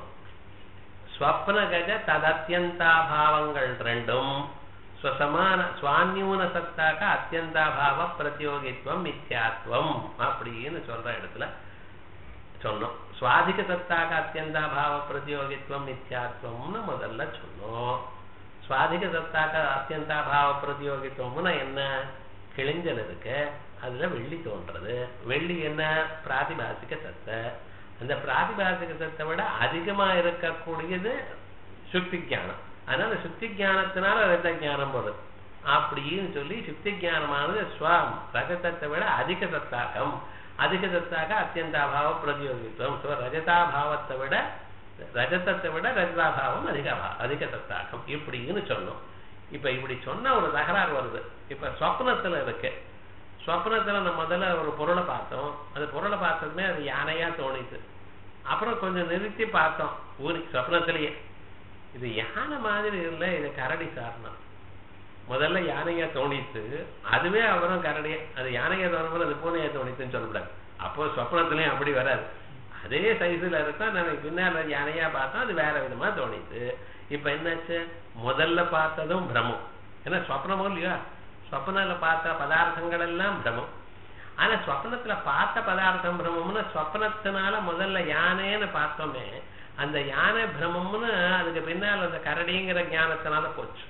ஸ்வப்னகஜ ததத்தியந்தாபாவங்கள் ரெண்டும் ஸ்வசமான சுவான்யூன சத்தாக அத்தியந்தாபாவ பிரத்யோகித்வம் மித்யாத்வம் அப்படின்னு சொல்ற இடத்துல சொன்னோம் சுவாதிக சத்தாக அத்தியந்தாபாவ பிரதியோகித்வம் மித்யாத்வம்னு முதல்ல சொன்னோம் சுவாதிக சத்தாக அத்தியந்தாபாவ பிரதியோகித்வம்னு என்ன கிழிஞ்சல் இருக்கு அதுல வெள்ளி தோன்றது வெள்ளி என்ன பிராதிபாசிக சத்தை அந்த பிராதிபாசிக சத்தை விட அதிகமா இருக்கக்கூடியது சுக்தி ஜானம் அதனால சுக்தி ஜானத்தினால ரத்த ஜானம் வருது அப்படின்னு சொல்லி சுக்தி ஜானமானது ஸ்வம் ரஜதத்தை விட அதிக சத்தாகம் அதிக சத்தாக அத்தியந்தாபாவ பிரதியோகித்துவம் ஸோ ரஜதாபாவத்தை விட ரஜதத்தை விட ரஜதாபாவம் அதிக அதிக சத்தாகம் இப்படின்னு சொன்னோம் இப்ப இப்படி சொன்ன ஒரு தகராறு வருது இப்ப சொப்னத்துல இருக்கு சொப்னத்துல நம்ம முதல்ல ஒரு பொருளை பார்த்தோம் அந்த பொருளை பார்த்ததுமே அது யானையா தோணித்து அப்புறம் கொஞ்சம் நிறுத்தி பார்த்தோம் ஊருக்கு சொப்னத்திலேயே இது யானை மாதிரி இல்லை இது கரடி காரணம் முதல்ல யானையா தோணித்து அதுவே அப்புறம் கரடியா அது யானையா தோணும்போது அது பூனையா தோணித்துன்னு சொல்லக்கூடாது அப்போ சொப்னத்திலையும் அப்படி வராது அதே சைஸ்ல இருக்கும் நம்ம பின்னால யானையா பார்த்தோம் அது வேற விதமா தோணித்து இப்ப என்னாச்சு முதல்ல பார்த்ததும் பிரமம் ஏன்னா சொப்னமோ இல்லையா சொப்னத்துல பார்த்த பதார்த்தங்கள் எல்லாம் பிரமம் ஆனா சொப்னத்துல பார்த்த பதார்த்தம் பிரமம்னு சொப்னத்தினால முதல்ல யானைன்னு பார்த்தோமே அந்த யானை பிரமம்னு அதுக்கு பின்னால் அந்த கரடிங்கிற ஞானத்தினால போச்சு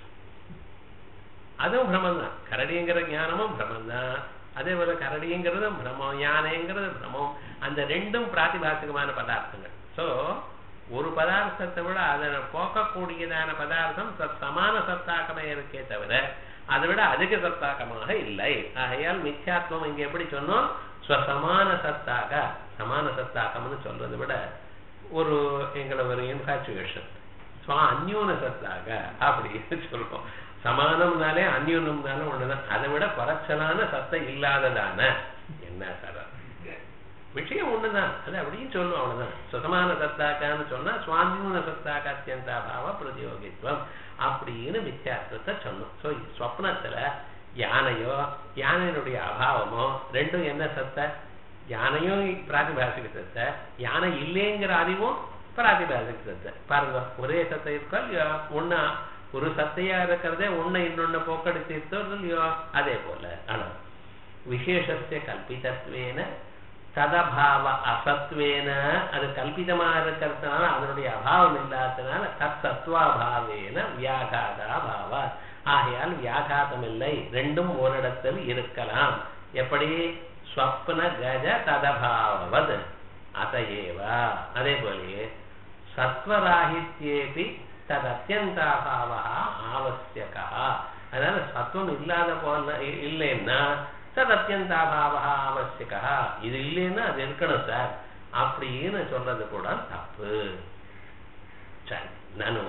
அதுவும் பிரமம் தான் கரடிங்கிற ஞானமும் பிரமம் தான் அதே போல கரடிங்கிறதும் பிரமம் யானைங்கிறது பிரமம் அந்த ரெண்டும் பிராத்திபாசிகமான பதார்த்தங்கள் சோ ஒரு பதார்த்தத்தை விட அதனை போக்கக்கூடியதான பதார்த்தம் சமான சத்தாக்கமே இருக்கே தவிர அதை விட அதிக சத்தாக்கமாக இல்லை ஆகையால் மித்யாத்வம் இங்க எப்படி சொன்னோம் ஸ்வசமான சத்தாக சமான சத்தாக்கம்னு சொல்றதை விட ஒரு எங்களை ஒரு இன்ஃபாச்சுவேஷன் ஸோ அந்யூன சத்தாக அப்படின்னு சொல்றோம் சமானம்னாலே அந்யூனம்னாலே ஒண்ணுதான் அதை விட குறைச்சலான சத்தம் இல்லாததான என்ன சார் அது? விஷயம் ஒண்ணுதான் அது அப்படியும் சொல்லும் அவ்வளவுதான் சுதமான சத்தாக்கான்னு சொன்னா சுவாமியூன சத்தாக்க அத்தியந்தாபாவ பிரதியோகித்துவம் அப்படின்னு வித்தியாசத்தை சொன்னோம் ஸோ ஸ்வப்னத்துல யானையோ யானையினுடைய அபாவமோ ரெண்டும் என்ன சத்த யானையும் பிராதிபாசிக சத்த யானை இல்லைங்கிற அறிவும் பிராதிபாசிக சத்த பாருங்க ஒரே சத்தை இருக்கோ இல்லையோ ஒன்னா ஒரு சத்தையா இருக்கிறதே ஒண்ணு இன்னொன்னு போக்கடித்து இல்லையோ அதே போல ஆனா விசேஷஸ்ய கல்பிதத்வேன ததபாவ அசத்வேன அது கல்பிதமா இருக்கிறதுனால அதனுடைய அபாவம் இல்லாததுனால தத் சத்வாபாவேன வியாகாதா பாவா ஆகையால் வியாகாதம் இல்லை ரெண்டும் ஓரிடத்தில் இருக்கலாம் எப்படி ஸ்வப்ன கஜ ததபாவது அதையேவா அதே போலயே சத்வராகித்யேபி தது அத்தியந்தாபாவா ஆவசியகா அதனால சத்துவம் இல்லாத போல இல்லைன்னா தது அத்தியந்தாபாவா ஆவசியகா இது இல்லைன்னா அது இருக்கணும் சார் அப்படின்னு சொல்றது கூட தப்பு சரி நனு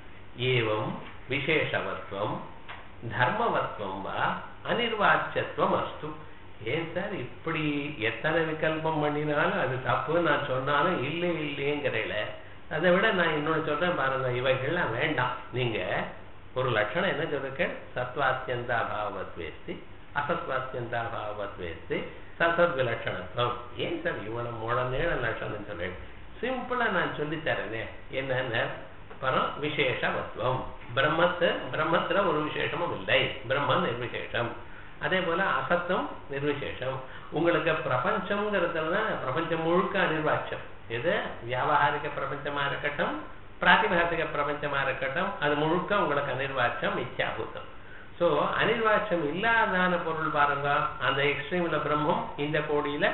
ஏவம் விசேஷவத்வம் தர்மவத்வம் வா அனிர்வாச்சியத்துவம் அஸ்து ஏன் சார் இப்படி எத்தனை விகல்பம் பண்ணினாலும் அது தப்பு நான் சொன்னாலும் இல்லை இல்லைங்கிறல அதை விட நான் இன்னொன்னு சொல்றேன் பாருங்க இவைகள்லாம் வேண்டாம் நீங்க ஒரு லட்சணம் என்ன சொல்லுங்க சத்வாத்தியந்தா பாவத்வேஸ்தி அசத்வாத்தியந்தா பாவத்வேஸ்தி சசத் விலட்சணத்துவம் ஏன் சார் இவ்வளவு மூட நேர லட்சணம் சொல்றேன் சிம்பிளா நான் சொல்லித்தரேனே என்னென்ன பரம் விசேஷவத்துவம் பிரம்மத்து பிரம்மத்துல ஒரு விசேஷமும் இல்லை பிரம்மம் நிர்விசேஷம் அதே போல அசத்தும் நிர்விசேஷம் உங்களுக்கு பிரபஞ்சம்ங்கிறதுல பிரபஞ்சம் முழுக்க அனிர்வாட்சம் எது வியாபாரிக பிரபஞ்சமா இருக்கட்டும் பிராத்திபாசிக பிரபஞ்சமா இருக்கட்டும் அது முழுக்க உங்களுக்கு அனிர்வாட்சம் மித்யாபூதம் சோ அனிர்வாட்சம் இல்லாதான பொருள் பாருங்க அந்த எக்ஸ்ட்ரீம்ல பிரம்மம் இந்த கோடியில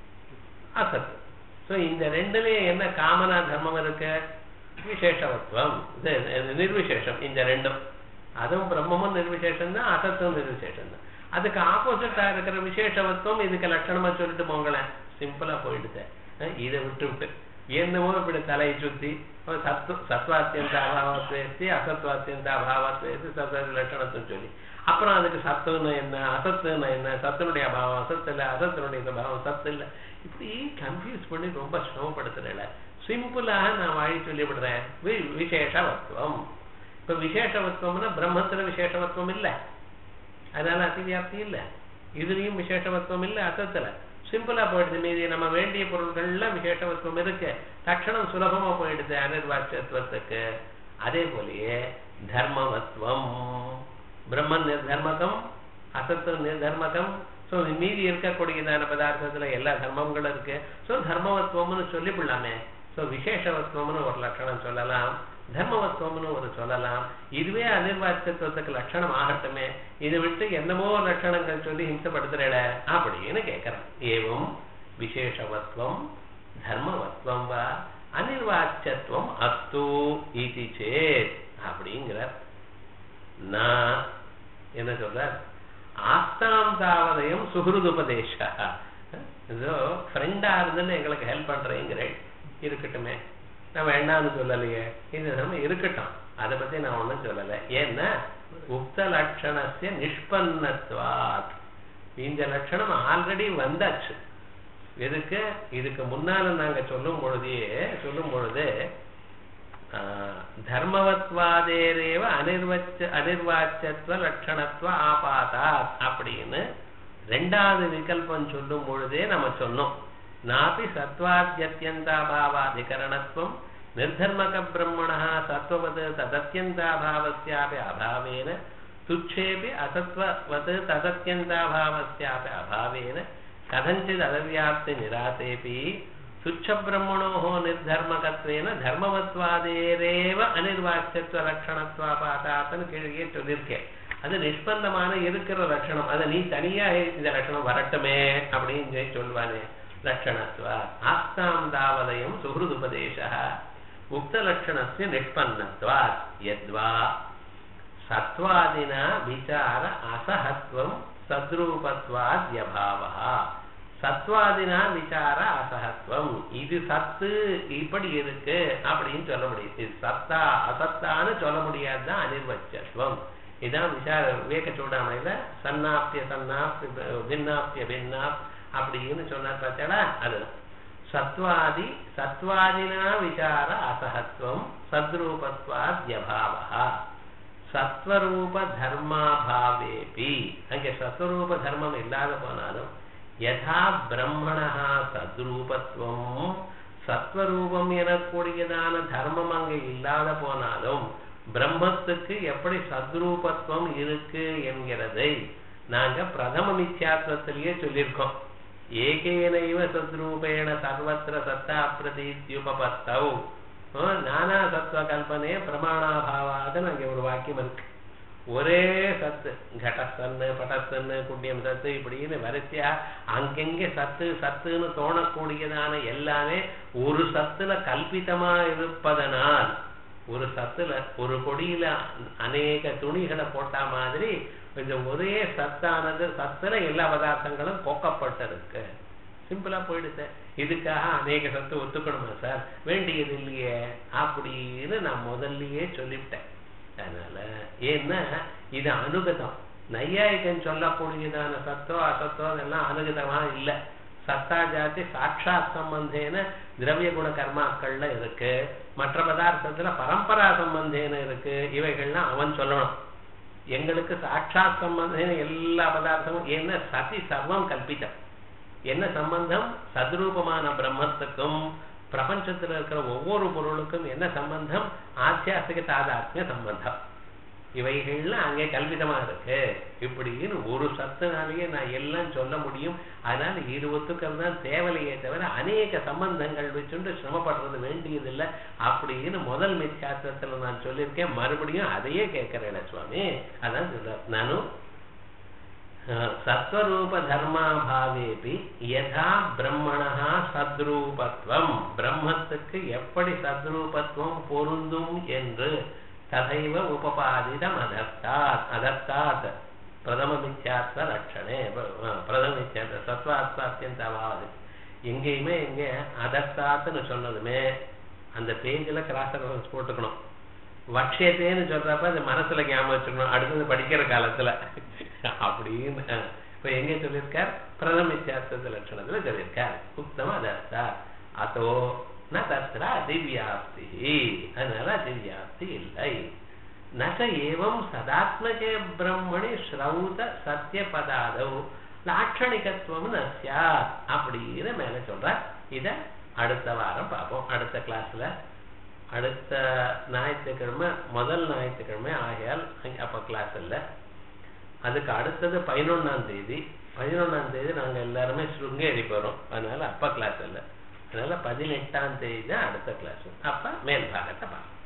அசத்து சோ இந்த ரெண்டுலயும் என்ன காமனா தர்மம் இருக்கு விசேஷவத்துவம் இது இது நிர்விசேஷம் இந்த ரெண்டும் அதுவும் பிரம்மமும் நிர்விசேஷம் தான் அசத்தும் நிர்விசேஷம் தான் அதுக்கு ஆப்போசிட்டா இருக்கிற விசேஷவத்துவம் இதுக்கு லட்சணமா சொல்லிட்டு போங்களேன் சிம்பிளா போயிடுது அஹ் இதை விட்டு விட்டு என்னமோ இப்படி தலையை சுத்தி சத்து சத்வாத்தியந்த அபாவத்வேஸ்தி அசத்வாத்தியந்த அபாவத்வேஸ்தி சத்த லட்சணத்தை சொல்லி அப்புறம் அதுக்கு சத்துன்னு என்ன அசத்துன்னு என்ன சத்தினுடைய அபாவம் அசத்து இல்ல அசத்தினுடைய அபாவம் சத்து இல்ல இப்படி கன்ஃபியூஸ் பண்ணி ரொம்ப சிரமப்படுத்துறேன் சிம்பிளாக நான் வாழி சொல்லி விடுறேன் வி- விசேஷவத்துவம் இப்ப விசேஷவத்துவம்னா பிரம்மத்துல விசேஷவத்துவம் இல்ல அதனால அதிவியாப்தி இல்ல இதுலயும் விசேஷவத்துவம் இல்ல அசத்துல சிம்பிளா போயிடுது மீதி நம்ம வேண்டிய பொருள்கள்ல விசேஷவத்துவம் இருக்கு தட்சணம் சுலபமா போயிடுது அனிர்வாட்சத்துவத்துக்கு அதே போலயே தர்மவத்துவம் பிரம்மன் நிர்தர்மகம் அசத்து நிர்தர்மகம் ஸோ மீதி இருக்கக்கூடியதான பதார்த்தத்துல எல்லா தர்மங்களும் இருக்கு ஸோ தர்மவத்துவம்னு சொல்லிவிடலாமே ஸோ விசேஷவத்துவம்னு ஒரு லட்சணம் சொல்லலாம் தர்மவத்துவம்னு ஒரு சொல்லலாம் இதுவே அனிர்வாச்சியத்துவத்துக்கு லட்சணம் ஆகட்டுமே இதை விட்டு என்னமோ லட்சணங்கள் சொல்லி ஹிம்சப்படுத்துறேட அப்படின்னு கேட்கிறேன் ஏவம் விசேஷவத்வம் தர்மவத்வம் வா அனிர்வாச்சியத்துவம் அஸ்து இது சேத் அப்படிங்கிறார் நான் என்ன சொல்றார் ஆஸ்தாம் தாவதயம் சுகிருதுபதேசா ஏதோ ஃப்ரெண்டா இருந்துன்னு எங்களுக்கு ஹெல்ப் பண்றேங்கிறேன் இருக்கட்டுமே நான் வேண்டாம்னு சொல்லலையே இது நம்ம இருக்கட்டும் அதை பத்தி நான் ஒண்ணும் சொல்லல ஏன்னா உக்த லட்சணஸ்ய நிஷ்பன்னத்வாத் இந்த லட்சணம் ஆல்ரெடி வந்தாச்சு எதுக்கு இதுக்கு முன்னால நாங்க சொல்லும் பொழுதே சொல்லும் பொழுது ஆஹ், தர்மவத்வாதேரேவ அனிர்வச்ச அனிர்வாச்சத்துவ லட்சணத்துவ ஆபாதா அப்படின்னு ரெண்டாவது விகல்பம் சொல்லும் பொழுதே நம்ம சொன்னோம் நாபி சத்வாத்யத்யந்தாபாவாதிகரணத்துவம் நிர்தர்மக பிரம்மண சத்வவத் ததத்யந்தாபாவஸ்யாபி அபாவேன துச்சேபி அசத்வவத் ததத்யந்தாபாவஸ்யாபி அபாவேன கதஞ்சித் அதவியாப்தி நிராசேபி துச்சபிரம்மணோ நிர்தர்மகத்வேன தர்மவத்வாதேரேவ அனிர்வாச்சியத்துவ லட்சணத்வாபாதாத்தன்னு கீழே சொல்லியிருக்கேன் அது நிஷ்பந்தமான இருக்கிற லட்சணம் அதை நீ தனியா இந்த லட்சணம் வரட்டுமே அப்படின்னு சொல்லி சொல்வானே லட்சணத்வா ஆஸ்தாம் தாவதயம் சுஹൃதுபதேச உக்த லட்சணஸ்ய நிஷ்பன்னத்வா யத்வா சத்வாதினா விசார அசஹத்வம் சத்ரூபத்வாத்யபாவா சத்வாதினா விசார அசகத்துவம் இது சத்து இப்படி இருக்கு அப்படின்னு சொல்ல முடியும் இது சத்தா அசத்தான்னு சொல்ல முடியாதுதான் அனிர்வச்சத்துவம் இதான் விசார விவேக சூடாமணியில சன்னாப்பிய சன்னாப் பின்னாப்பிய பின்னாப் அப்படின்னு சொன்னார் பார்த்தா அதுதான் சத்வாதி சத்வாதினா விசார அசகத்துவம் சத்ரூபத்வாத்யபாவா சத்வரூப தர்மாபாவேபி அங்கே சத்வரூப தர்மம் இல்லாத போனாலும் யதா பிரம்மணா சத்ரூபத்துவம் சத்வரூபம் எனக்கூடியதான தர்மம் அங்கே இல்லாத போனாலும் பிரம்மத்துக்கு எப்படி சத்ரூபத்துவம் இருக்கு என்கிறதை நாங்க பிரதம மித்யாத்வத்திலேயே சொல்லியிருக்கோம் ஏகேனைவ சத்ரூபேண சர்வத்திர சத்தா பிரதீத்யுபபத்தௌ நானா சத்வ கல்பனே பிரமாணாபாவாக அங்கே ஒரு வாக்கியம் இருக்கு ஒரே சத்து கடசன்னு படசன்னு புண்ணியம் சத்து இப்படின்னு வரிசையா அங்கங்க சத்து சத்துன்னு தோணக்கூடியதான எல்லாமே ஒரு சத்துல கல்பிதமா இருப்பதனால் ஒரு சத்துல ஒரு கொடியில அநேக துணிகளை போட்ட மாதிரி இந்த ஒரே சத்தானது சத்துல எல்லா பதார்த்தங்களும் கொக்கப்பட்டிருக்கு சிம்பிளா போயிடுச்சு இதுக்காக அநேக சத்து ஒத்துக்கணுமா சார் வேண்டியது இல்லையே அப்படின்னு நான் முதல்லயே சொல்லிவிட்டேன் அதனால ஏன்னா இது அனுகதம் நையாயிகன் சொல்லக்கூடியதான சத்தோ அசத்தோ அதெல்லாம் அனுகதமா இல்லை சத்தா ஜாதி சாட்சாத் சம்பந்தேன திரவிய குண கர்மாக்கள்ல இருக்கு மற்ற பதார்த்தத்துல பரம்பரா சம்பந்தேன இருக்கு இவைகள்லாம் அவன் சொல்லணும் எங்களுக்கு சாட்சாத் சம்பந்தேன எல்லா பதார்த்தமும் என்ன சதி சர்வம் கல்பித்தம் என்ன சம்பந்தம் சதுரூபமான பிரம்மத்துக்கும் பிரபஞ்சத்துல இருக்கிற ஒவ்வொரு பொருளுக்கும் என்ன சம்பந்தம் ஆத்தியாசிக தாதாத்மிய சம்பந்தம் இவைகள்ல அங்கே கல்பிதமா இருக்கு இப்படின்னு ஒரு சத்துனாலேயே நான் எல்லாம் சொல்ல முடியும் அதனால இரு ஒத்துக்கள் தான் தேவலையே தவிர அநேக சம்பந்தங்கள் வச்சுட்டு சிரமப்படுறது வேண்டியதில்லை அப்படின்னு முதல் மித்யாத்திரத்துல நான் சொல்லியிருக்கேன் மறுபடியும் அதையே கேட்கிறேன் சுவாமி அதான் சொல்ற நானும் சத்வரூப தர்மாபாவேபி யதா பிரம்மணா சத்ரூபத்துவம் பிரம்மத்துக்கு எப்படி சத்ரூபத்துவம் பொருந்தும் என்று ததைவ உபபாதிதம் அதர்த்தாத் அதர்த்தாத் பிரதம மித்யாத்வ லட்சணே பிரதம மித்யாத்வ சத்வாத்வ அத்தியந்த அபாவது எங்கேயுமே எங்க அதர்த்தாத்துன்னு சொன்னதுமே அந்த பேஜில் கிராஸ் ரெஃபரன்ஸ் போட்டுக்கணும் வட்சியத்தேன்னு சொல்றப்ப அது மனசுல ஞாபகம் வச்சுக்கணும் அடுத்தது படிக்கிற காலத்துல அப்படின்னு இப்ப எங்க சொல்லியிருக்கார் பிரதமித்யார்த்த லட்சணத்துல சொல்லியிருக்கார் உத்தம அதர்த்தா அதோ ந தத்ரா திவ்யாப்தி அதனால திவ்யாப்தி இல்லை நச ஏவம் சதாத்மகே பிரம்மணி ஸ்ரௌத சத்திய பதாதவ் லாட்சணிகத்துவம் நசியா அப்படின்னு மேல சொல்ற இத அடுத்த வாரம் பார்ப்போம் அடுத்த கிளாஸ்ல அடுத்த ஞாயிற்றுக்கிழமை முதல் ஞாயிற்றுக்கிழமை ஆகையால் அப்ப கிளாஸ் இல்லை அதுக்கு அடுத்தது பதினொன்னாம் தேதி பதினொன்னாம் தேதி நாங்க எல்லாருமே ஸ்ருங்கேரி போறோம் அதனால அப்ப கிளாஸ் இல்லை அதனால பதினெட்டாம் தேதி தான் அடுத்த கிளாஸ் அப்ப மேல் பாகத்தை பார்ப்போம்